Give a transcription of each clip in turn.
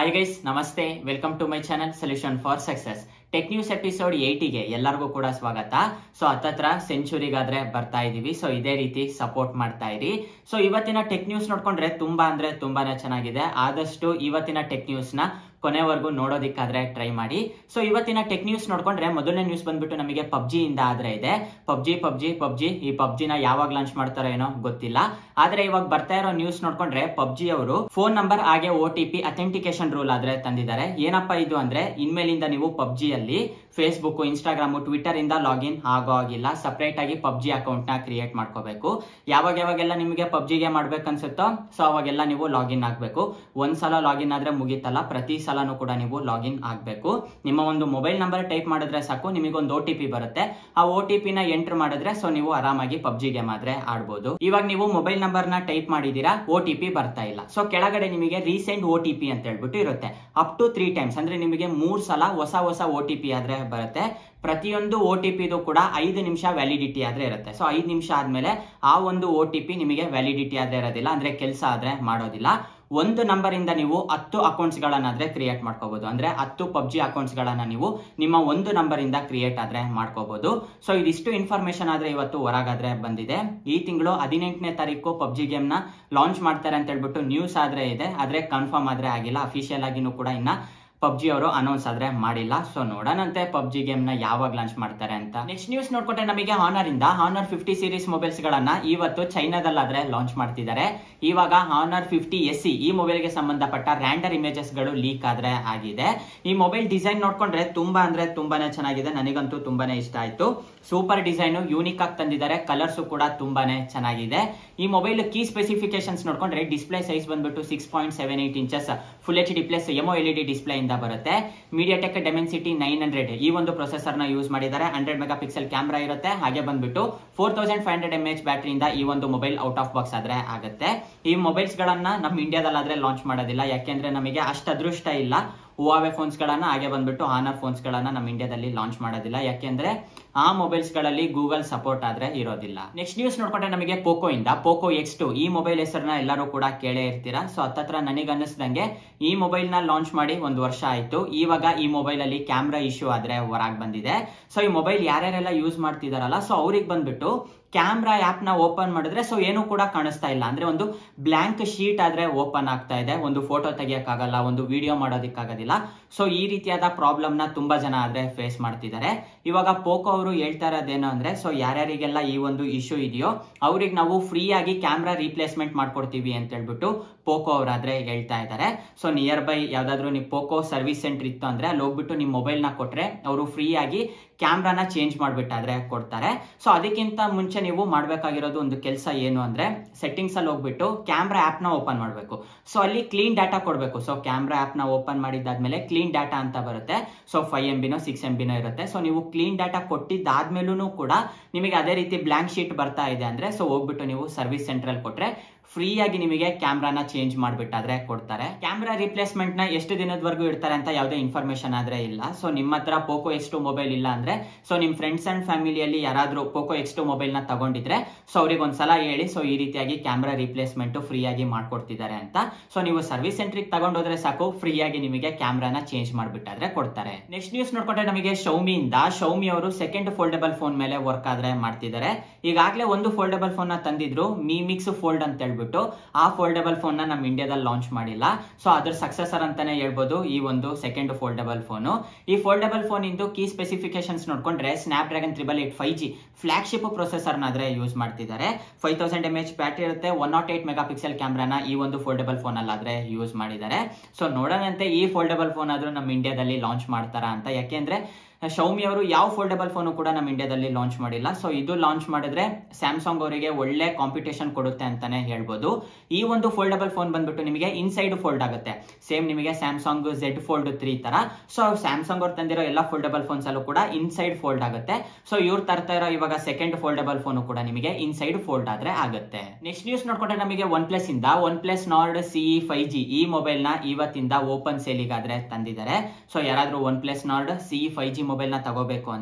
hi guys ನಮಸ್ತೆ welcome to my channel solution for success tech news episode ಏಯ್ಟಿಗೆ ಎಲ್ಲರಿಗೂ ಕೂಡ ಸ್ವಾಗತ ಸೊ ಹತ್ತತ್ರ ಸೆಂಚುರಿಗಾದ್ರೆ ಬರ್ತಾ ಇದೀವಿ ಸೊ ಇದೇ ರೀತಿ ಸಪೋರ್ಟ್ ಮಾಡ್ತಾ ಇರಿ ಸೊ ಇವತ್ತಿನ ಟೆಕ್ ನ್ಯೂಸ್ ನೋಡ್ಕೊಂಡ್ರೆ ತುಂಬಾ ಅಂದ್ರೆ ತುಂಬಾನೇ ಚೆನ್ನಾಗಿದೆ ಆದಷ್ಟು ಇವತ್ತಿನ ಟೆಕ್ ನ್ಯೂಸ್ ನ ಕೊನೆವರೆಗೂ ನೋಡೋದಿಕ್ಕಾದ್ರೆ ಟ್ರೈ ಮಾಡಿ ಸೊ ಇವತ್ತಿನ ಟೆಕ್ ನ್ಯೂಸ್ ನೋಡ್ಕೊಂಡ್ರೆ ಮೊದಲನೇ ನ್ಯೂಸ್ ಬಂದ್ಬಿಟ್ಟು ನಮಗೆ ಪಬ್ಜಿ ಇಂದ ಆದ್ರೆ ಇದೆ ಪಬ್ಜಿ ಪಬ್ಜಿ ಪಬ್ಜಿ ಈ ಪಬ್ಜಿನ ಯಾವಾಗ ಲಾಂಚ್ ಮಾಡ್ತಾರೋ ಏನೋ ಗೊತ್ತಿಲ್ಲ ಆದ್ರೆ ಇವಾಗ ಬರ್ತಾ ಇರೋ ನ್ಯೂಸ್ ನೋಡ್ಕೊಂಡ್ರೆ ಪಬ್ಜಿ ಅವರು ಫೋನ್ ನಂಬರ್ ಹಾಗೆ O T P authentication rule ಆದ್ರೆ ತಂದಿದ್ದಾರೆ ಏನಪ್ಪಾ ಇದು ಅಂದ್ರೆ ಇನ್ಮೇಲಿಂದ ನೀವು ಪಬ್ಜಿಯಲ್ಲಿ ಫೇಸ್ಬುಕ್ ಇನ್ಸ್ಟಾಗ್ರಾಮ್ ಟ್ವಿಟರ್ ಇಂದ ಲಾಗಿನ್ ಆಗೋ ಆಗಿಲ್ಲ ಸಪರೇಟ್ ಆಗಿ ಪಬ್ಜಿ ಅಕೌಂಟ್ ನ ಕ್ರಿಯೇಟ್ ಮಾಡ್ಕೋಬೇಕು ಯಾವಾಗ ಯಾವಾಗೆಲ್ಲ ನಿಮಗೆ ಪಬ್ಜಿಗೆ ಮಾಡ್ಬೇಕನ್ಸುತ್ತೋ ಸೊ ಅವಾಗೆಲ್ಲ ನೀವು ಲಾಗಿನ್ ಆಗ್ಬೇಕು ಒಂದ್ಸಲ ಲಾಗಿನ್ ಆದ್ರೆ ಮುಗೀತಲ್ಲ ಪ್ರತಿ ಸಲನೂ ಕೂಡ ನೀವು ಲಾಗಿನ್ ಆಗ್ಬೇಕು ನಿಮ್ಮ ಒಂದು ಮೊಬೈಲ್ ನಂಬರ್ ಟೈಪ್ ಮಾಡಿದ್ರೆ ಸಾಕು ನಿಮಗೊಂದು ಓ ಟಿ ಪಿ ಬರುತ್ತೆ ಆ ಓ ಟಿ ಪಿ ನ ಎಂಟರ್ ಮಾಡಿದ್ರೆ ಸೊ ನೀವು ಆರಾಮಾಗಿ ಪಬ್ಜಿ ಗೇಮ್ ಆದ್ರೆ ಆಡ್ಬೋದು ಇವಾಗ ನೀವು ಮೊಬೈಲ್ ನಂಬರ್ ನ ಟೈಪ್ ಮಾಡಿದೀರಾ ಓ ಟಿ ಪಿ ಬರ್ತಾ ಇಲ್ಲ ಸೊ ಕೆಳಗಡೆ ನಿಮಗೆ ರೀಸೆಂಟ್ ಓ ಟಿ ಪಿ ಅಂತ ಹೇಳ್ಬಿಟ್ಟು ಇರುತ್ತೆ ಅಪ್ ಟು ತ್ರೀ ಟೈಮ್ಸ್ ಅಂದ್ರೆ ನಿಮಗೆ ಮೂರ್ ಸಲ ಹೊಸ ಹೊಸ ಓ ಟಿ ಪಿ ಆದ್ರೆ ಬರುತ್ತೆ ಪ್ರತಿಯೊಂದು ಓ ಟಿ ಪಿದು ಕೂಡ ಐದು ನಿಮಿಷ ವ್ಯಾಲಿಡಿಟಿ ಆದ್ರೆ ಇರುತ್ತೆ ಸೊ ಐದು ನಿಮಿಷ ಆದ್ಮೇಲೆ ಆ ಒಂದು ಓ ಟಿ ಪಿ ನಿಮಗೆ ವ್ಯಾಲಿಡಿಟಿ ಆದ್ರೆ ಇರೋದಿಲ್ಲ ಅಂದ್ರೆ ಕೆಲಸ ಆದ್ರೆ ಮಾಡೋದಿಲ್ಲ ಒಂದು ನಂಬರ್ ಇಂದ ನೀವು ಹತ್ತು ಅಕೌಂಟ್ಸ್ ಗಳನ್ನಾದ್ರೆ ಕ್ರಿಯೇಟ್ ಮಾಡ್ಕೋಬಹುದು ಅಂದ್ರೆ ಹತ್ತು ಪಬ್ಜಿ ಅಕೌಂಟ್ಸ್ ಗಳನ್ನ ನೀವು ನಿಮ್ಮ ಒಂದು ನಂಬರ್ ಇಂದ ಕ್ರಿಯೇಟ್ ಆದ್ರೆ ಮಾಡ್ಕೋಬಹುದು ಸೊ ಇದಿಷ್ಟು ಇನ್ಫಾರ್ಮೇಶನ್ ಆದ್ರೆ ಇವತ್ತು ಹೊರಗಾದ್ರೆ ಬಂದಿದೆ ಈ ತಿಂಗಳು ಹದಿನೆಂಟನೇ ತಾರೀಕು ಪಬ್ಜಿ ಗೇಮ್ ನ ಲಾಂಚ್ ಮಾಡ್ತಾರೆ ಅಂತ ಹೇಳ್ಬಿಟ್ಟು ನ್ಯೂಸ್ ಆದ್ರೆ ಇದೆ ಆದ್ರೆ ಕನ್ಫರ್ಮ್ ಆದ್ರೆ ಆಗಿಲ್ಲ ಅಫಿಷಿಯಲ್ ಆಗಿನೂ ಕೂಡ ಇನ್ನ ಪಬ್ಜಿ ಅವರು ಅನೌನ್ಸ್ ಆದ್ರೆ ಮಾಡಿಲ್ಲ ಸೊ ನೋಡೋಣಂತೆ ಪಬ್ಜಿ ಗೇಮ್ ನ ಯಾವಾಗ ಲಾಂಚ್ ಮಾಡ್ತಾರೆ ಅಂತ ನೆಕ್ಸ್ಟ್ ನ್ಯೂಸ್ ನೋಡ್ಕೊಂಡ್ರೆ ನಮಗೆ ಹಾನರ್ ಇಂದ ಹಾನರ್ ಫಿಫ್ಟಿ ಸೀರೀಸ್ ಮೊಬೈಲ್ಸ್ ಗಳನ್ನ ಇವತ್ತು ಚೈನಾದಲ್ಲಾದ್ರೆ ಲಾಂಚ್ ಮಾಡ್ತಿದ್ದಾರೆ ಇವಾಗ ಹಾನರ್ ಫಿಫ್ಟಿ ಎಸ್ ಸಿ ಈ ಮೊಬೈಲ್ ಗೆ ಸಂಬಂಧಪಟ್ಟ ರ್ಯಾಂಡರ್ ಇಮೇಜಸ್ ಗಳು ಲೀಕ್ ಆದ್ರೆ ಆಗಿದೆ ಈ ಮೊಬೈಲ್ ಡಿಸೈನ್ ನೋಡ್ಕೊಂಡ್ರೆ ತುಂಬಾ ಅಂದ್ರೆ ತುಂಬಾನೇ ಚೆನ್ನಾಗಿದೆ ನನಗಂತೂ ತುಂಬಾನೇ ಇಷ್ಟ ಆಯ್ತು ಸೂಪರ್ ಡಿಸೈನ್ ಯೂನಿಕ್ ಆಗಿ ತಂದಿದ್ದಾರೆ ಕಲರ್ಸ್ ಕೂಡ ತುಂಬಾನೇ ಚೆನ್ನಾಗಿದೆ ಈ ಮೊಬೈಲ್ ಕೀ ಸ್ಪೆಸಿಫಿಕೇಶನ್ಸ್ ನೋಡ್ಕೊಂಡ್ರೆ ಡಿಸ್ಪ್ಲೇ ಸೈಜ್ ಬಂದ್ಬಿಟ್ಟು six point seven eight inches full H D plus AMOLED display ಇಂದ ಬರುತ್ತೆ ಮೀಡಿಯಾಟೆಕ್ ಡೆಮೆನ್ಸಿಟಿ ನೈನ್ ಹಂಡ್ರೆಡ್ ಈ ಒಂದು ಪ್ರೊಸೆಸರ್ ನ ಯೂಸ್ ಮಾಡಿದ್ದಾರೆ ಹಂಡ್ರೆಡ್ ಮೆಗಾ ಪಿಕ್ಸೆಲ್ ಕ್ಯಾಮ್ರಾ ಇರುತ್ತೆ ಹಾಗೆ ಬಂದ್ಬಿಟ್ಟು four thousand five hundred M H ಬ್ಯಾಟ್ರಿಯಿಂದ ಈ ಒಂದು ಮೊಬೈಲ್ ಔಟ್ ಆಫ್ ಬಾಕ್ಸ್ ಆದ್ರೆ ಆಗುತ್ತೆ ಈ ಮೊಬೈಲ್ಸ್ ಗಳನ್ನ ನಮ್ಮ ಇಂಡಿಯಾದಲ್ಲಾದ್ರೆ ಲಾಂಚ್ ಮಾಡೋದಿಲ್ಲ ಯಾಕೆಂದ್ರೆ ನಮಗೆ ಅಷ್ಟು ಅದೃಷ್ಟ ಇಲ್ಲ ಹುವಾವೆ ಫೋನ್ಸ್ ಗಳನ್ನ ಹಾಗೆ ಬಂದ್ಬಿಟ್ಟು ಆನರ್ ಫೋನ್ಸ್ ಗಳನ್ನ ನಮ್ಮ ಇಂಡಿಯಾದಲ್ಲಿ ಲಾಂಚ್ ಮಾಡೋದಿಲ್ಲ ಯಾಕೆಂದ್ರೆ ಆ ಮೊಬೈಲ್ಸ್ ಗಳಲ್ಲಿ ಗೂಗಲ್ ಸಪೋರ್ಟ್ ಆದ್ರೆ ಇರೋದಿಲ್ಲ ನೆಕ್ಸ್ಟ್ ನ್ಯೂಸ್ ನೋಡ್ಕೊಂಡ್ರೆ ನಮಗೆ ಪೋಕೋ ಇಂದ ಪೋಕೋ ಎಕ್ಸ್ ಟು ಈ ಮೊಬೈಲ್ ಹೆಸರನ್ನ ಎಲ್ಲರೂ ಕೂಡ ಕೇಳೇ ಇರ್ತೀರಾ ಸೊ ಹತ್ತತ್ರ ನನಗೆ ಅನ್ನಿಸ್ದಂಗೆ ಈ ಮೊಬೈಲ್ ನ ಲಾಂಚ್ ಮಾಡಿ ಒಂದು ವರ್ಷ ಆಯ್ತು ಇವಾಗ ಈ ಮೊಬೈಲ್ ಅಲ್ಲಿ ಕ್ಯಾಮ್ರಾ ಇಶ್ಯೂ ಆದ್ರೆ ಹೊರಗೆ ಬಂದಿದೆ ಸೊ ಈ ಮೊಬೈಲ್ ಯಾರ್ಯಾರೆಲ್ಲ ಯೂಸ್ ಮಾಡ್ತಿದಾರಲ್ಲ ಸೊ ಅವ್ರಿಗೆ ಬಂದ್ಬಿಟ್ಟು ಕ್ಯಾಮ್ರಾ ಆಪ್ ನ ಓಪನ್ ಮಾಡಿದ್ರೆ ಸೊ ಏನು ಕೂಡ ಕಾಣಿಸ್ತಾ ಇಲ್ಲ ಅಂದ್ರೆ ಒಂದು ಬ್ಲಾಂಕ್ ಶೀಟ್ ಆದ್ರೆ ಓಪನ್ ಆಗ್ತಾ ಇದೆ ಒಂದು ಫೋಟೋ ತೆಗಿಯಕ್ಕಾಗಲ್ಲ ಒಂದು ವಿಡಿಯೋ ಮಾಡೋದಕ್ಕಾಗೋದಿಲ್ಲ ಸೊ ಈ ರೀತಿಯಾದ ಪ್ರಾಬ್ಲಮ್ ನ ತುಂಬಾ ಜನ ಆದ್ರೆ ಫೇಸ್ ಮಾಡ್ತಿದ್ದಾರೆ ಇವಾಗ ಪೋಕೋ ಅವರು ಹೇಳ್ತಾ ಇರೋದೇನು ಅಂದ್ರೆ ಸೊ ಯಾರ್ಯಾರಿಗೆಲ್ಲ ಈ ಒಂದು ಇಶ್ಯೂ ಇದೆಯೋ ಅವ್ರಿಗೆ ನಾವು ಫ್ರೀ ಆಗಿ ಕ್ಯಾಮ್ರಾ ರೀಪ್ಲೇಸ್ಮೆಂಟ್ ಮಾಡ್ಕೊಡ್ತೀವಿ ಅಂತ ಹೇಳ್ಬಿಟ್ಟು ಪೋಕೋ ಅವರಾದ್ರೆ ಹೇಳ್ತಾ ಇದ್ದಾರೆ ಸೊ ನಿಯರ್ ಬೈ ಯಾವ್ದಾದ್ರು ನೀವು ಪೋಕೋ ಸರ್ವಿಸ್ ಸೆಂಟರ್ ಇತ್ತು ಅಂದ್ರೆ ಅಲ್ಲಿ ಹೋಗ್ಬಿಟ್ಟು ನಿಮ್ಮ ಮೊಬೈಲ್ ನ ಕೊಟ್ರೆ ಅವರು ಫ್ರೀ ಆಗಿ ಕ್ಯಾಮ್ರಾನ ಚೇಂಜ್ ಮಾಡ್ಬಿಟ್ಟಾದ್ರೆ ಕೊಡ್ತಾರೆ ಸೊ ಅದಕ್ಕಿಂತ ಮುಂಚೆ ನೀವು ಮಾಡ್ಬೇಕಾಗಿರೋದು ಒಂದು ಕೆಲಸ ಏನು ಅಂದ್ರೆ ಸೆಟ್ಟಿಂಗ್ಸ್ ಅಲ್ಲಿ ಹೋಗ್ಬಿಟ್ಟು ಕ್ಯಾಮ್ರಾ ಆಪ್ ನ ಓಪನ್ ಮಾಡಬೇಕು ಸೊ ಅಲ್ಲಿ ಕ್ಲೀನ್ ಡಾಟಾ ಕೊಡಬೇಕು ಸೊ ಕ್ಯಾಮ್ರಾ ಆಪ್ ನ ಓಪನ್ ಮಾಡಿದ್ದಾದ್ಮೇಲೆ ಕ್ಲೀನ್ ಡಾಟಾ ಅಂತ ಬರುತ್ತೆ ಸೊ ಫೈವ್ ಎಂ ಬಿನೋ ಸಿಕ್ಸ್ ಎಂ ಬಿನೋ ಇರುತ್ತೆ ಸೊ ನೀವು ಕ್ಲೀನ್ ಡಾಟಾ ಕೊಟ್ಟಿದ್ದಾದ್ಮೇಲೂ ಕೂಡ ನಿಮಗೆ ಅದೇ ರೀತಿ ಬ್ಲಾಂಕ್ ಶೀಟ್ ಬರ್ತಾ ಇದೆ ಅಂದ್ರೆ ಸೊ ಹೋಗ್ಬಿಟ್ಟು ನೀವು ಸರ್ವಿಸ್ ಸೆಂಟರ್ ಅಲ್ಲಿ ಕೊಟ್ರೆ ಫ್ರೀ ಆಗಿ ನಿಮಗೆ ಕ್ಯಾಮ್ರಾನ ಚೇಂಜ್ ಮಾಡ್ಬಿಟ್ಟಾದ್ರೆ ಕೊಡ್ತಾರೆ ಕ್ಯಾಮ್ರಾ ರಿಪ್ಲೇಸ್ಮೆಂಟ್ ನ ಎಷ್ಟು ದಿನದವರೆಗೂ ಇಡ್ತಾರೆ ಅಂತ ಯಾವುದೇ ಇನ್ಫಾರ್ಮೇಶನ್ ಆದ್ರೆ ಇಲ್ಲ ಸೊ ನಿಮ್ಮ ಹತ್ರ ಪೋಕೋ ಎಕ್ಸ್ ಟು ಮೊಬೈಲ್ ಇಲ್ಲ ಅಂದ್ರೆ ಸೊ ನಿಮ್ ಫ್ರೆಂಡ್ಸ್ ಅಂಡ್ ಫ್ಯಾಮಿಲಿಯಲ್ಲಿ ಯಾರಾದ್ರೂ ಪೋಕೋ ಎಕ್ಸ್ ಟು ಮೊಬೈಲ್ ನ ತಗೊಂಡಿದ್ರೆ ಸೊ ಅವ್ರಿಗೆ ಒಂದ್ಸಲ ಹೇಳಿ ಸೊ ಈ ರೀತಿಯಾಗಿ ಕ್ಯಾಮ್ರಾ ರಿಪ್ಲೇಸ್ಮೆಂಟ್ ಫ್ರೀ ಆಗಿ ಮಾಡ್ಕೊಡ್ತಿದ್ದಾರೆ ಅಂತ ಸೊ ನೀವು ಸರ್ವಿಸ್ ಸೆಂಟ್ರಿಗೆ ತಗೊಂಡೋದ್ರೆ ಸಾಕು ಫ್ರೀ ಆಗಿ ನಿಮಗೆ ಕ್ಯಾಮ್ರಾನ ಚೇಂಜ್ ಮಾಡ್ಬಿಟ್ಟಾದ್ರೆ ಕೊಡ್ತಾರೆ ನೆಕ್ಸ್ಟ್ ನ್ಯೂಸ್ ನೋಡ್ಕೊಂಡ್ರೆ ನಮಗೆ ಶೌಮಿ ಇಂದ ಶೌಮಿ ಅವರು ಸೆಕೆಂಡ್ ಫೋಲ್ಡಬಲ್ ಫೋನ್ ಮೇಲೆ ವರ್ಕ್ ಆದ್ರೆ ಮಾಡ್ತಿದ್ದಾರೆ ಈಗಾಗಲೇ ಒಂದು ಫೋಲ್ಡಬಲ್ ಫೋನ್ ನ ತಂದಿದ್ರು ಮಿ ಮಿಕ್ಸ್ ಫೋಲ್ಡ್ ಅಂತ ಹೇಳ್ಬಿಟ್ಟು ಆ ಫೋಲ್ಡಬಲ್ ಫೋನ್ ನ ನಮ್ಮ ಇಂಡಿಯಾದಲ್ಲಿ ಲಾಂಚ್ ಮಾಡಿಲ್ಲ ಸೊ ಅದ್ರ ಸಕ್ಸಸರ್ ಅಂತಾನೆ ಹೇಳ್ಬೋದು ಈ ಒಂದು ಸೆಕೆಂಡ್ ಫೋಲ್ಡಬಲ್ ಫೋನ್ ಈ ಫೋಲ್ಡಬಲ್ ಫೋನ್ ಇಂದು ಕೀ ಸ್ಪೆಸಿಫಿಕೇಶನ್ಸ್ ನೋಡ್ಕೊಂಡ್ರೆ Snapdragon triple eight five G flagship processor ನಾದ್ರೆ ಯೂಸ್ ಮಾಡ್ತಿದ್ದಾರೆ five thousand M H battery ಇರುತ್ತೆ one nought eight megapixel ಕ್ಯಾಮ್ರಾನ ಈ ಒಂದು ಫೋಲ್ಡಬಲ್ ಫೋನ್ ಅಲ್ಲಾದ್ರೆ ಯೂಸ್ ಮಾಡಿದ್ದಾರೆ ಸೊ ನೋಡೋಣಂತೆ ಈ ಫೋಲ್ಡಬಲ್ ಫೋನ್ ಆದ್ರೂ ನಮ್ಮ ಇಂಡಿಯಾದಲ್ಲಿ ಲಾಂಚ್ ಮಾಡ್ತಾರಾ ಅಂತ ಯಾಕೆಂದ್ರೆ ಶೌಮಿ ಅವರು ಯಾವ ಫೋಲ್ಡಬಲ್ ಫೋನ್ ಕೂಡ ನಮ್ಮ ಇಂಡಿಯಾದಲ್ಲಿ ಲಾಂಚ್ ಮಾಡಿಲ್ಲ ಸೊ ಇದು ಲಾಂಚ್ ಮಾಡಿದ್ರೆ ಸ್ಯಾಮ್ಸಂಗ್ ಅವರಿಗೆ ಒಳ್ಳೆ ಕಾಂಪಿಟೇಷನ್ ಕೊಡುತ್ತೆ ಅಂತಾನೆ ಹೇಳ್ಬೋದು ಈ ಒಂದು ಫೋಲ್ಡಬಲ್ ಫೋನ್ ಬಂದ್ಬಿಟ್ಟು ನಿಮಗೆ ಇನ್ಸೈಡ್ ಫೋಲ್ಡ್ ಆಗುತ್ತೆ ಸೇಮ್ ನಿಮಗೆ ಸ್ಯಾಮ್ಸಂಗ್ ಝೆಡ್ ಫೋಲ್ಡ್ ತ್ರೀ ತರ ಸೊ ಸ್ಯಾಮ್ಸಂಗ್ ಅವ್ರು ತಂದಿರೋ ಎಲ್ಲ ಫೋಲ್ಡಬಲ್ ಫೋನ್ಸ್ ಅಲ್ಲೂ ಕೂಡ ಇನ್ಸೈಡ್ ಫೋಲ್ಡ್ ಆಗುತ್ತೆ ಸೊ ಇವ್ರು ತರ್ತಾ ಇರೋ ಇವಾಗ ಸೆಕೆಂಡ್ ಫೋಲ್ಡಬಲ್ ಫೋನ್ ಕೂಡ ನಿಮಗೆ ಇನ್ಸೈಡ್ ಫೋಲ್ಡ್ ಆದ್ರೆ ಆಗುತ್ತೆ ನೆಕ್ಸ್ಟ್ ನ್ಯೂಸ್ ನೋಡ್ಕೊಂಡ್ರೆ ನಮಗೆ ಒನ್ ಪ್ಲಸ್ ಇಂದ OnePlus Nord CE five G ಈ ಮೊಬೈಲ್ ನ ಇವತ್ತಿಂದ ಓಪನ್ ಸೇಲಿಗಾದ್ರೆ ತಂದಿದ್ದಾರೆ ಸೊ ಯಾರಾದ್ರೂ OnePlus Nord CE five G mobile ನ ತಗೋಬೇಕು ಅಂದ್ರೆ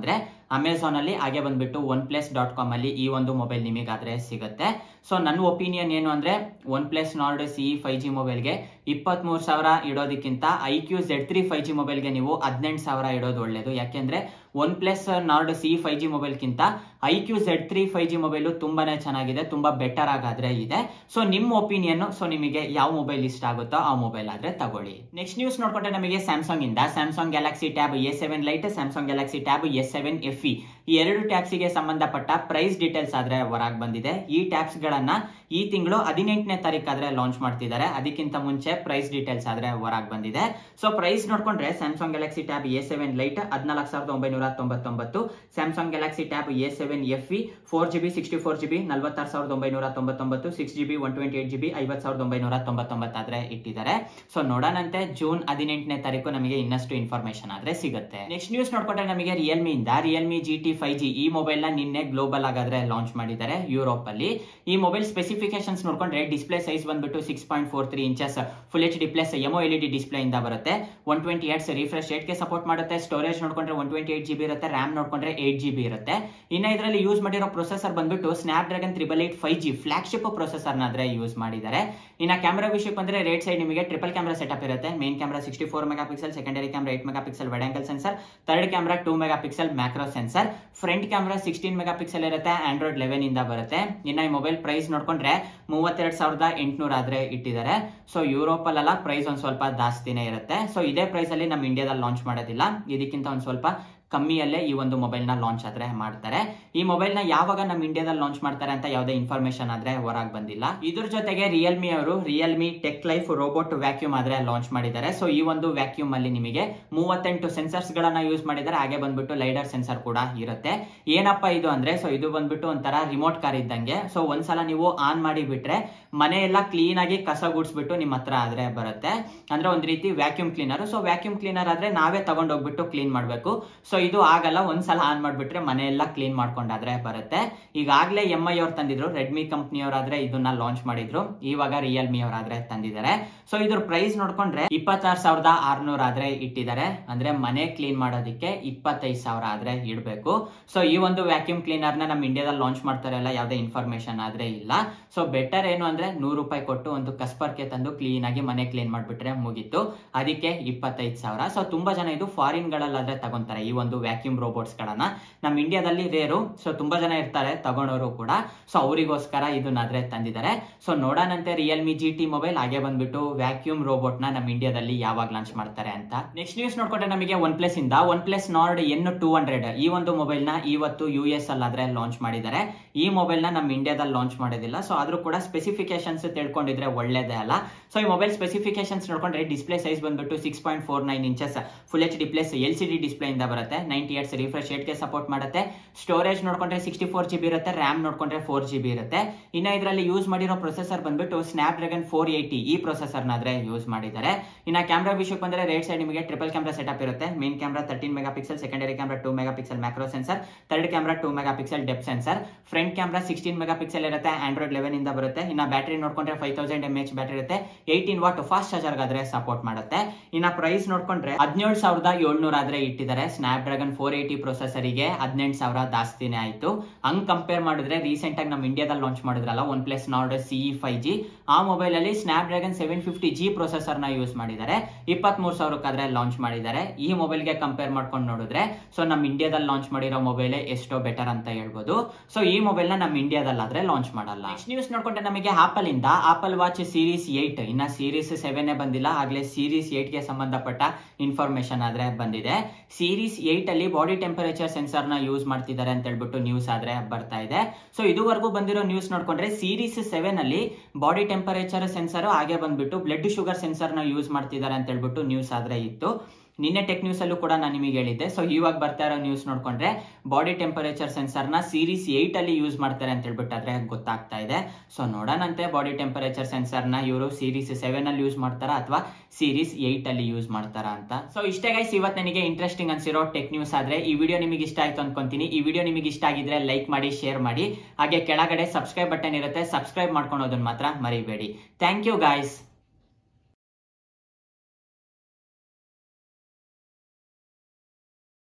ಅಮೆಝಾನ್ ಅಲ್ಲಿ ಹಾಗೆ ಬಂದ್ಬಿಟ್ಟು ಒನ್ ಪ್ಲಸ್ ಡಾಟ್ ಕಾಮ್ ಅಲ್ಲಿ ಈ ಒಂದು ಮೊಬೈಲ್ ನಿಮಗಾದ್ರೆ ಸಿಗುತ್ತೆ ಸೊ ನನ್ನ ಒಪಿನಿಯನ್ ಏನು ಅಂದ್ರೆ OnePlus Nord C five G ಮೊಬೈಲ್ಗೆ ಇಪ್ಪತ್ತ್ ಮೂರು ಸಾವಿರ ಇಡೋದಕ್ಕಿಂತ iQOO Z three five G ಮೊಬೈಲ್ಗೆ ನೀವು ಹದಿನೆಂಟು ಸಾವಿರ ಇಡೋದು ಒಳ್ಳೇದು ಯಾಕೆಂದ್ರೆ OnePlus Nord C five G ಮೊಬೈಲ್ಗಿಂತ iQOO Z three five G mobile ತುಂಬಾನೇ ಚೆನ್ನಾಗಿದೆ ತುಂಬಾ ಬೆಟರ್ ಆಗಾದ್ರೆ ಇದೆ ಸೊ ನಿಮ್ಮ ಒಪಿನಿಯನ್ ಸೊ ನಿಮಗೆ ಯಾವ ಮೊಬೈಲ್ ಇಷ್ಟ ಆಗುತ್ತೋ ಆ ಮೊಬೈಲ್ ಆದ್ರೆ ತಗೊಳ್ಳಿ ನೆಕ್ಸ್ಟ್ ನ್ಯೂಸ್ ನೋಡ್ಕೊಂಡ್ರೆ ನಮಗೆ ಸ್ಯಾಮ್ಸಂಗ್ ಇಂದ Samsung Galaxy Tab A seven lite Samsung Galaxy Tab S seven F E ಈ ಎರಡು ಟ್ಯಾಬ್ಸ್ ಗೆ ಸಂಬಂಧಪಟ್ಟ ಪ್ರೈಸ್ ಡೀಟೇಲ್ಸ್ ಆದ್ರೆ ಹೊರಗೆ ಬಂದಿದೆ ಈ ಟ್ಯಾಬ್ಸ್ ಗಳನ್ನ ಈ ತಿಂಗಳು ಹದಿನೆಂಟನೇ ತಾರೀಕಾದ್ರೆ ಲಾಂಚ್ ಮಾಡ್ತಿದ್ದಾರೆ ಅದಕ್ಕಿಂತ ಮುಂಚೆ ಪ್ರೈಸ್ ಡೀಟೇಲ್ಸ್ ಆದ್ರೆ ಹೊರಗೆ ಬಂದಿದೆ ಸೊ ಪ್ರೈಸ್ ನೋಡ್ಕೊಂಡ್ರೆ Samsung Galaxy Tab A seven lite ಹದಿನಾಲ್ಕು ಸಾವಿರದ ಒಂಬೈನೂರ ತೊಂಬತ್ತೊಂಬತ್ತು Samsung Galaxy Tab A seven F E four G B sixty four G B ನಲ್ವತ್ತಾರು ಸಾವಿರದ ಒಂಬೈನೂರ ತೊಂಬತ್ತೊಂಬತ್ತು six G B one twenty eight G B ಐವತ್ತು ಸಾವಿರದ ಒಂಬೈನೂರ ತೊಂಬತ್ತೊಂಬತ್ತಾದ್ರೆ ಇಟ್ಟಿದ್ದಾರೆ ಸೊ ನೋಡೋಣಂತೆ ಜೂನ್ ಹದಿನೆಂಟನೇ ತಾರೀಕು ನಮಗೆ ಇನ್ನಷ್ಟು ಇನ್ಫಾರ್ಮೇಶನ್ ಆದ್ರೆ ಸಿಗುತ್ತೆ ನೆಕ್ಸ್ಟ್ ನ್ಯೂಸ್ ನೋಡ್ಕೊಂಡ್ರೆ ನಮಗೆ ರಿಯಲ್ಮಿ ಇಂದ Realme G T five G ಈ ಮೊಬೈಲ್ ನ ನಿನ್ನೆ ಗ್ಲೋಬಲ್ ಆಗಾದ್ರೆ ಲಾಂಚ್ ಮಾಡಿದ್ದಾರೆ ಯುರೋಪ್ ಅಲ್ಲಿ ಈ ಮೊಬೈಲ್ ಸ್ಪೆಸಿಫಿಕೇಶನ್ಸ್ ನೋಡ್ಕೊಂಡ್ರೆ ಡಿಸ್ಪ್ಲೇ ಸೈಜ್ ಬಂದ್ಬಿಟ್ಟು six point four three inches full H D plus AMOLED display ಇಂದ ಬರುತ್ತೆ ಒನ್ ಟ್ವೆಂಟಿ ಏಟ್ಸ್ ರಿಫ್ರೆಶ್ ಗೆ ಸಪೋರ್ಟ್ ಮಾಡುತ್ತೆ ಸ್ಟೋರೇಜ್ ನೋಡ್ಕೊಂಡ್ರೆ one twenty eight G B ಇರುತ್ತೆ ರ್ಯಾಮ್ ನೋಡ್ಕೊಂಡ್ರೆ ಏಟ್ ಜಿ ಬಿ ಇರುತ್ತೆ ಇನ್ನ ಇದರಲ್ಲಿ ಯೂಸ್ ಮಾಡಿರೋ ಪ್ರೊಸೆಸರ್ ಬಂದ್ಬಿಟ್ಟು Snapdragon triple eight five G flagship processor ನಾದ್ರೆ ಯೂಸ್ ಮಾಡಿದ್ದಾರೆ ಇನ್ನ ಕ್ಯಾಮೆರಾ ವಿಷಯಕ್ಕೆ ಬಂದ್ರೆ ರೇಟ್ ಸೈಡ್ ನಿಮಗೆ ಟ್ರಿಪಲ್ ಕ್ಯಾಮೆರಾ ಸೆಟಪ್ ಇರುತ್ತೆ main camera sixty four megapixel secondary camera eight megapixel wide angle sensor third camera two megapixel macro sensor front camera sixteen megapixel ಇರುತ್ತೆ Android eleven ಇಂದ ಬರುತ್ತೆ ಇನ್ನ ಈ mobile price ನೋಡ್ಕೊಂಡ್ರೆ ಮೂವತ್ತೆರಡು ಸಾವಿರದ ಎಂಟುನೂರ ಆದ್ರೆ ಇಟ್ಟಿದ್ದಾರೆ ಸೊ ಯುರೋಪ್ ಅಲ್ಲೆಲ್ಲ ಪ್ರೈಸ್ ಒಂದ್ ಸ್ವಲ್ಪ ಜಾಸ್ತಿನೇ ಇರುತ್ತೆ ಸೊ ಇದೇ ಪ್ರೈಸ್ ಅಲ್ಲಿ ನಮ್ಮ ಇಂಡಿಯಾದಲ್ಲಿ ಲಾಂಚ್ ಮಾಡೋದಿಲ್ಲ ಇದಕ್ಕಿಂತ ಒಂದ್ ಸ್ವಲ್ಪ ಕಮ್ಮಿಯಲ್ಲೇ ಈ ಒಂದು ಮೊಬೈಲ್ ನ ಲಾಂಚ್ ಆದ್ರೆ ಮಾಡ್ತಾರೆ ಈ ಮೊಬೈಲ್ ನ ಯಾವಾಗ ನಮ್ಮ ಇಂಡಿಯಾದಲ್ಲಿ ಲಾಂಚ್ ಮಾಡ್ತಾರೆ ಅಂತ ಯಾವುದೇ ಇನ್ಫಾರ್ಮೇಶನ್ ಆದ್ರೆ ಹೊರಗೆ ಬಂದಿಲ್ಲ ಇದ್ರ ಜೊತೆಗೆ ರಿಯಲ್ಮಿ ಅವರು Realme tech life robot vacuum ಆದ್ರೆ ಲಾಂಚ್ ಮಾಡಿದ್ದಾರೆ ಸೊ ಈ ಒಂದು ವ್ಯಾಕ್ಯೂಮ್ ಅಲ್ಲಿ ನಿಮಗೆ ಮೂವತ್ತೆಂಟು ಸೆನ್ಸರ್ಸ್ ಗಳನ್ನ ಯೂಸ್ ಮಾಡಿದ್ದಾರೆ ಹಾಗೆ ಬಂದ್ಬಿಟ್ಟು ಲೈಡರ್ ಸೆನ್ಸರ್ ಕೂಡ ಇರುತ್ತೆ ಏನಪ್ಪ ಇದು ಅಂದ್ರೆ ಸೊ ಇದು ಬಂದ್ಬಿಟ್ಟು ಒಂಥರ ರಿಮೋಟ್ ಕಾರ್ ಇದ್ದಂಗೆ ಸೊ ಒಂದ್ಸಲ ನೀವು ಆನ್ ಮಾಡಿ ಬಿಟ್ರೆ ಮನೆ ಎಲ್ಲ ಕ್ಲೀನ್ ಆಗಿ ಕಸ ಗುಡ್ಸ್ಬಿಟ್ಟು ನಿಮ್ಮ ಹತ್ರ ಆದ್ರೆ ಬರುತ್ತೆ ಅಂದ್ರೆ ಒಂದ್ ರೀತಿ vacuum cleaner so vacuum cleaner ಆದ್ರೆ ನಾವೇ ತಗೊಂಡೋಗ್ಬಿಟ್ಟು ಕ್ಲೀನ್ ಮಾಡ್ಬೇಕು ಸೊ ಇದು ಆಗಲ್ಲ ಒಂದ್ಸಲ ಆನ್ ಮಾಡ್ಬಿಟ್ರೆ ಮನೆ ಎಲ್ಲ ಕ್ಲೀನ್ ಮಾಡ್ಕೊಂಡಾದ್ರೆ ಬರುತ್ತೆ ಈಗಾಗಲೇ ಎಂ ಐ ಅವ್ರು ತಂದಿದ್ರು ರೆಡ್ಮಿ ಕಂಪ್ನಿಯವರಾದ್ರೆ ಇದನ್ನ ಲಾಂಚ್ ಮಾಡಿದ್ರು ಇವಾಗ ರಿಯಲ್ಮಿ ಅವರಾದ್ರೆ ತಂದಿದ್ದಾರೆ ಸೊ ಇದ್ರ ಪ್ರೈಸ್ ನೋಡ್ಕೊಂಡ್ರೆ ಇಪ್ಪತ್ತಾರು ಸಾವಿರದ ಆರ್ನೂರ್ ಆದ್ರೆ ಇಟ್ಟಿದ್ದಾರೆ ಅಂದ್ರೆ ಮನೆ ಕ್ಲೀನ್ ಮಾಡೋದಕ್ಕೆ ಇಪ್ಪತ್ತೈದು ಸಾವಿರ ಆದ್ರೆ ಇಡಬೇಕು ಸೊ ಈ ಒಂದು ವ್ಯಾಕ್ಯೂಮ್ ಕ್ಲೀನರ್ ನ ನಮ್ಮ ಇಂಡಿಯಾದಲ್ಲಿ ಲಾಂಚ್ ಮಾಡ್ತಾರಲ್ಲ ಯಾವುದೇ ಇನ್ಫಾರ್ಮೇಶನ್ ಆದ್ರೆ ಇಲ್ಲ ಸೊ ಬೆಟರ್ ಏನು ಅಂದ್ರೆ ನೂರು ರೂಪಾಯಿ ಕೊಟ್ಟು ಒಂದು ಕಸ್ಪರ್ಗೆ ತಂದು ಕ್ಲೀನ್ ಆಗಿ ಮನೆ ಕ್ಲೀನ್ ಮಾಡ್ಬಿಟ್ರೆ ಮುಗೀತು ಅದಕ್ಕೆ ಇಪ್ಪತ್ತೈದು ಸಾವಿರ ಸೊ ತುಂಬಾ ಜನ ಇದು ಫಾರಿನ್ ಗಳಲ್ಲಾದ್ರೆ ತಗೊಂತಾರೆ ಈ ಒಂದು ವ್ಯಾಕ್ಯೂಮ್ ರೋಬೋಟ್ಸ್ ಗಳನ್ನ ನಮ್ಮ ಇಂಡಿಯಾದಲ್ಲಿ ರೇರು ಸೊ ತುಂಬಾ ಜನ ಇರ್ತಾರೆ ತಗೊಂಡವರು ಕೂಡ ಸೊ ಅವರಿಗೋಸ್ಕರ ಇದನ್ನಾದ್ರೆ ತಂದಿದ್ದಾರೆ ಸೊ ನೋಡೋಣಂತೆ ರಿಯಲ್ಮಿ ಜಿ ಟಿ ಮೊಬೈಲ್ ಹಾಗೆ ಬಂದ್ಬಿಟ್ಟು ವ್ಯಾಕ್ಯೂಮ್ ರೋಬೋಟ್ ನ ನಮ್ಮ ಇಂಡಿಯಾದಲ್ಲಿ ಯಾವಾಗ ಲಾಂಚ್ ಮಾಡ್ತಾರೆ ಅಂತ ನೆಕ್ಸ್ಟ್ ನ್ಯೂಸ್ ನೋಡ್ಕೊಂಡ್ರೆ ನಮಗೆ ಒನ್ ಪ್ಲಸ್ ಇಂದ OnePlus Nord N two hundred ಈ ಒಂದು ಮೊಬೈಲ್ ನ ಇವತ್ತು ಯು ಎಸ್ ಅಲ್ಲಾದ್ರೆ ಲಾಂಚ್ ಮಾಡಿದ್ದಾರೆ ಈ ಮೊಬೈಲ್ ನ ನಮ್ಮ ಇಂಡಿಯಾದಲ್ಲಿ ಲಾಂಚ್ ಮಾಡೋದಿಲ್ಲ ಸೊ ಆದ್ರೂ ಕೂಡ ಸ್ಪೆಸಿಫಿಕೇಶನ್ಸ್ ತಿಳ್ಕೊಂಡಿದ್ರೆ ಒಳ್ಳೇದೇ ಅಲ್ಲ ಸೊ ಈ ಮೊಬೈಲ್ ಸ್ಪೆಸಿಫಿಕೇಶನ್ಸ್ ನೋಡ್ಕೊಂಡ್ರೆ ಡಿಸ್ಪ್ಲೇ ಸೈಜ್ ಬಂದ್ಬಿಟ್ಟು six point four nine inches full H D plus L C D display ಇಂದ ಬರುತ್ತೆ ನೈಂಟಿ ಏಟ್ಸ್ ರಿಫ್ರೆಶ್ ಗೆ ಸಪೋರ್ಟ್ ಮಾಡುತ್ತೆ ಸ್ಟೋರೇಜ್ ನೋಡ್ಕೊಂಡ್ರೆ ಸಿಕ್ಸ್ಟಿ ಫೋರ್ ಜಿ ಬಿ ಇರುತ್ತೆ ರ್ಯಾಮ್ ನೋಡ್ಕೊಂಡ್ರೆ ಫೋರ್ ಜಿ ಬಿ ಇರುತ್ತೆ ಇನ್ನ ಇದರಲ್ಲಿ ಯೂಸ್ ಮಾಡಿರೋ ಪ್ರೊಸೆಸರ್ ಬಂದ್ಬಿಟ್ಟು ಸ್ನಾಪ್ ಡ್ರ್ಯಾಗನ್ ಫೋರ್ ಏಯ್ಟಿ ಈ ಪ್ರೊಸೆಸರ್ ನಾದ್ರೆ ಯೂಸ್ ಮಾಡಿದ್ದಾರೆ ಇನ್ನ ಕ್ಯಾಮ್ರಾ ವಿಷಯಕ್ಕೆ ಬಂದ್ರೆ ರೇಟ್ ಸೈಡ್ ನಿಮಗೆ ಟ್ರಿಪಲ್ ಕ್ಯಾಮ್ರಾ ಸೆಟಪ್ ಇರುತ್ತೆ main camera thirteen megapixel secondary camera two megapixel macro sensor third camera two megapixel depth sensor front camera sixteen megapixel ಇರುತ್ತೆ Android eleven ಇಂದ ಬರುತ್ತೆ ಇನ್ನ battery ನೋಡ್ಕೊಂಡ್ರೆ five thousand M H battery ಇರುತ್ತೆ eighteen watt fast charger ಆದ್ರೆ support ಮಾಡುತ್ತೆ ಇನ್ನ price ನೋಡ್ಕೊಂಡ್ರೆ ಹದಿನೇಳು ಸಾವಿರದ ಏಳ್ನೂರ ಆದ್ರೆ ಇಟ್ಟಿದ್ದಾರೆ ಸ್ನಾಪ್ ಡ್ರ್ಯಾಗನ್ ಫೋರ್ ಏಯ್ಟಿ ಪ್ರೊಸೆಸರಿಗೆ ಹದಿನೆಂಟು ಸಾವಿರ ಜಾಸ್ತಿನೇ ಆಯ್ತು ಹಂಗ್ ಕಂಪೇರ್ ಮಾಡಿದ್ರೆ ರೀಸೆಂಟ್ ಆಗಿ ನಮ್ಮ ಇಂಡಿಯಾದಲ್ಲಿ ಲಾಂಚ್ ಮಾಡಿದ್ರಲ್ಲ OnePlus Nord C five G ಆ ಮೊಬೈಲ್ ಅಲ್ಲಿ Snapdragon seven fifty G processor ನ ಯೂಸ್ ಮಾಡಿದ್ದಾರೆ ಇಪ್ಪತ್ತ್ ಮೂರು ಸಾವಿರಕ್ಕಾದ್ರೆ ಲಾಂಚ್ ಮಾಡಿದ್ದಾರೆ ಈ ಮೊಬೈಲ್ ಗೆ ಕಂಪೇರ್ ಮಾಡ್ಕೊಂಡು ನೋಡಿದ್ರೆ ಸೊ ನಮ್ಮ ಇಂಡಿಯಾದಲ್ಲಿ ಲಾಂಚ್ ಮಾಡಿರೋ ಮೊಬೈಲ್ ಎಷ್ಟೋ ಬೆಟರ್ ಅಂತ ಹೇಳ್ಬೋದು ಸೊ ಈ ಮೊಬೈಲ್ ನ ನಮ್ಮ ಇಂಡಿಯಾದಲ್ಲಿ ಆದ್ರೆ ಲಾಂಚ್ ಮಾಡಲ್ಲ ನೆಕ್ಸ್ಟ್ ನ್ಯೂಸ್ ನೋಡ್ಕೊಂಡ್ರೆ ನಮಗೆ ಆಪಲ್ ಇಂದ ಆಪಲ್ ವಾಚ್ ಸೀರೀಸ್ ಏಟ್ ಇನ್ನ ಸೀರೀಸ್ ಸೆವೆನ್ ಬಂದಿಲ್ಲ ಆಗ್ಲೇ ಸೀರೀಸ್ ಏಟ್ ಗೆ ಸಂಬಂಧಪಟ್ಟ ಇನ್ಫಾರ್ಮೇಶನ್ ಆದ್ರೆ ಬಂದಿದೆ ಸೀರೀಸ್ ಏಟ್ ಅಲ್ಲಿ ಬಾಡಿ ಟೆಂಪರೇಚರ್ ಸೆನ್ಸರ್ ನ ಯೂಸ್ ಮಾಡ್ತಿದ್ದಾರೆ ಅಂತ ಹೇಳ್ಬಿಟ್ಟು ನ್ಯೂಸ್ ಆದ್ರೆ ಬರ್ತಾ ಇದೆ ಸೊ ಇದುವರೆಗೂ ಬಂದಿರೋ ನ್ಯೂಸ್ ನೋಡ್ಕೊಂಡ್ರೆ ಸೀರೀಸ್ ಸೆವೆನ್ ಅಲ್ಲಿ ಬಾಡಿ ಟೆಂಪರೇಚರ್ ಸೆನ್ಸರ್ ಹಾಗೆ ಬಂದ್ಬಿಟ್ಟು ಬ್ಲಡ್ ಶುಗರ್ ಸೆನ್ಸರ್ ನ ಯೂಸ್ ಮಾಡ್ತಿದ್ದಾರೆ ಅಂತ ಹೇಳ್ಬಿಟ್ಟು ನ್ಯೂಸ್ ಆದ್ರೆ ಇತ್ತು ನಿನ್ನೆ ಟೆಕ್ ನ್ಯೂಸ್ ಅಲ್ಲೂ ಕೂಡ ನಾನು ನಿಮಗೆ ಹೇಳಿದ್ದೆ ಸೊ ಇವಾಗ ಬರ್ತಾ ಇರೋ ನ್ಯೂಸ್ ನೋಡ್ಕೊಂಡ್ರೆ ಬಾಡಿ ಟೆಂಪರೇಚರ್ ಸೆನ್ಸರ್ ನ ಸೀರೀಸ್ ಏಟ್ ಅಲ್ಲಿ ಯೂಸ್ ಮಾಡ್ತಾರೆ ಅಂತ ಹೇಳ್ಬಿಟ್ಟು ಆದ್ರೆ ಗೊತ್ತಾಗ್ತಾ ಇದೆ ಸೊ ನೋಡೋಣಂತೆ ಬಾಡಿ ಟೆಂಪರೇಚರ್ ಸೆನ್ಸರ್ ನ ಇವರು ಸೀರೀಸ್ ಸೆವೆನ್ ಅಲ್ಲಿ ಯೂಸ್ ಮಾಡ್ತಾರಾ ಅಥವಾ ಸೀರೀಸ್ ಏಟ್ ಅಲ್ಲಿ ಯೂಸ್ ಮಾಡ್ತಾರಾ ಅಂತ ಸೊ ಇಷ್ಟೇ ಗೈಸ್ ಇವತ್ತು ನನಗೆ ಇಂಟ್ರೆಸ್ಟಿಂಗ್ ಅನ್ಸಿರೋ ಟೆಕ್ ನ್ಯೂಸ್ ಆದ್ರೆ ಈ ವಿಡಿಯೋ ನಿಮಗೆ ಇಷ್ಟ ಆಯ್ತು ಅನ್ಕೊಂತೀನಿ ಈ ವಿಡಿಯೋ ನಿಮಗೆ ಇಷ್ಟ ಆಗಿದ್ರೆ ಲೈಕ್ ಮಾಡಿ ಶೇರ್ ಮಾಡಿ ಹಾಗೆ ಕೆಳಗಡೆ ಸಬ್ಸ್ಕ್ರೈಬ್ ಬಟನ್ ಇರುತ್ತೆ ಸಬ್ಸ್ಕ್ರೈಬ್ ಮಾಡ್ಕೊಳೋದನ್ನ ಮಾತ್ರ ಮರಿಬೇಡಿ ಥ್ಯಾಂಕ್ ಯು ಗಾಯ್ಸ್